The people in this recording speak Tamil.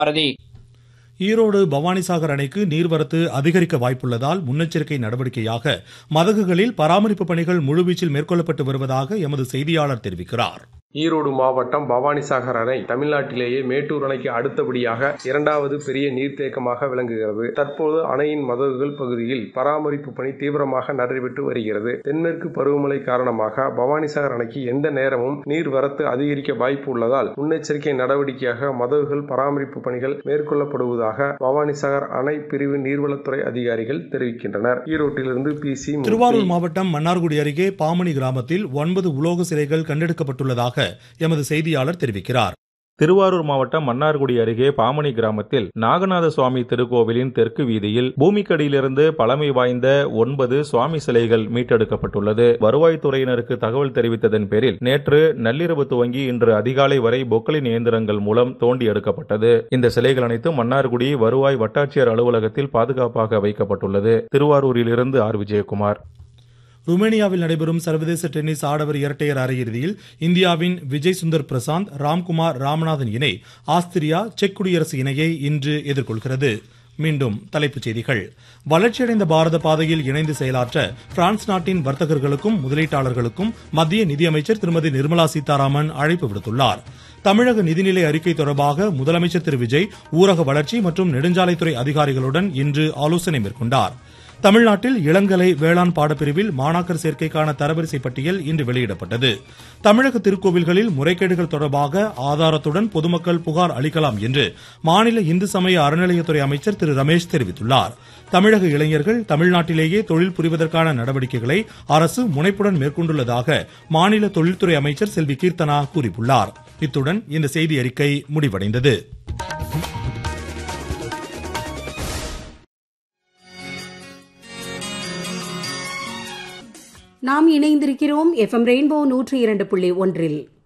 பாரதி ஈரோடு பவானிசாகர் அணைக்கு நீர்வரத்து அதிகரிக்க வாய்ப்புள்ளதால் முன்னெச்சரிக்கை நடவடிக்கையாக மதகுகளில் பராமரிப்பு பணிகள் முழுவீச்சில் மேற்கொள்ளப்பட்டு வருவதாக எமது செய்தியாளர் தெரிவிக்கிறார் ஈரோடு மாவட்டம் பவானிசாகர் அணை தமிழ்நாட்டிலேயே மேட்டூர் அணைக்கு அடுத்தபடியாக இரண்டாவது பெரிய நீர்த்தேக்கமாக விளங்குகிறது தற்போது அணையின் மதகுகள் பகுதியில் பராமரிப்பு பணி தீவிரமாக நடைபெற்று வருகிறது தென்மேற்கு பருவமழை காரணமாக பவானிசாகர் அணைக்கு எந்த நேரமும் நீர் வரத்து அதிகரிக்க வாய்ப்பு உள்ளதால் முன்னெச்சரிக்கை நடவடிக்கையாக மதகுகள் பராமரிப்பு பணிகள் மேற்கொள்ளப்படுவதாக பவானிசாகர் அணை பிரிவு நீர்வளத்துறை அதிகாரிகள் தெரிவிக்கின்றனர் ஈரோட்டிலிருந்து பி சி திருவாரூர் மாவட்டம் மன்னார்குடி அருகே பாமணி கிராமத்தில் ஒன்பது உலோக சிலைகள் கண்டெடுக்கப்பட்டுள்ளதாக எமது செய்தியாளர் தெரிவிக்கிறார் திருவாரூர் மாவட்டம் மன்னார்குடி அருகே பாமணி கிராமத்தில் நாகநாத சுவாமி திருக்கோவிலின் தெற்கு வீதியில் பூமிக்கடியிலிருந்து பழமை வாய்ந்த ஒன்பது சுவாமி சிலைகள் மீட்டெடுக்கப்பட்டுள்ளது வருவாய்த்துறையினருக்கு தகவல் தெரிவித்ததன் பேரில் நேற்று நள்ளிரவு துவங்கி இன்று அதிகாலை வரை பொக்களின் இயந்திரங்கள் மூலம் தோண்டி எடுக்கப்பட்டது இந்த சிலைகள் அனைத்தும் மன்னார்குடி வருவாய் வட்டாட்சியர் அலுவலகத்தில் பாதுகாப்பாக வைக்கப்பட்டுள்ளது திருவாரூரிலிருந்து ஆர் விஜயகுமார் ருமேனியாவில் நடைபெறும் சர்வதேச டென்னிஸ் ஆடவர் இரட்டையர் அரையிறுதியில் இந்தியாவின் விஜய் சுந்தர் பிரசாந்த் ராம்குமார் ராமநாதன் இணை ஆஸ்திரியா செக் குடியரசு இணையை இன்று எதிர்கொள்கிறது மீண்டும் தலைப்புச் செய்திகள் வளர்ச்சியடைந்த பாரத பாதையில் இணைந்து செயலாற்ற பிரான்ஸ் நாட்டின் வர்த்தகர்களுக்கும் முதலீட்டாளர்களுக்கும் மத்திய நிதியமைச்சர் திருமதி நிர்மலா சீதாராமன் அழைப்பு விடுத்துள்ளார் தமிழக நிதிநிலை அறிக்கை தொடர்பாக முதலமைச்சர் திரு விஜய் ஊரக வளர்ச்சி மற்றும் நெடுஞ்சாலைத்துறை அதிகாரிகளுடன் இன்று ஆலோசனை மேற்கொண்டார் தமிழ்நாட்டில் இளங்கலை வேளாண் பாடப்பிரிவில் மாணாக்கர் சேர்க்கைக்கான தரவரிசை பட்டியல் இன்று வெளியிடப்பட்டது தமிழக திருக்கோவில்களில் முறைகேடுகள் தொடர்பாக ஆதாரத்துடன் பொதுமக்கள் புகார் அளிக்கலாம் என்று மாநில இந்து சமய அறநிலையத்துறை அமைச்சர் திரு ரமேஷ் தெரிவித்துள்ளார் தமிழக இளைஞர்கள் தமிழ்நாட்டிலேயே தொழில் புரிவதற்கான நடவடிக்கைகளை அரசு முனைப்புடன் மேற்கொண்டுள்ளதாக மாநில தொழில்துறை அமைச்சர் செல்வி கீர்த்தனா கூறியுள்ளார் இத்துடன் இந்த செய்தி அறிக்கை முடிவடைந்தது நாம் இணைந்திருக்கிறோம் எஃப்எம் ரெயின்போ நூற்றி இரண்டு புள்ளி ஒன்றில்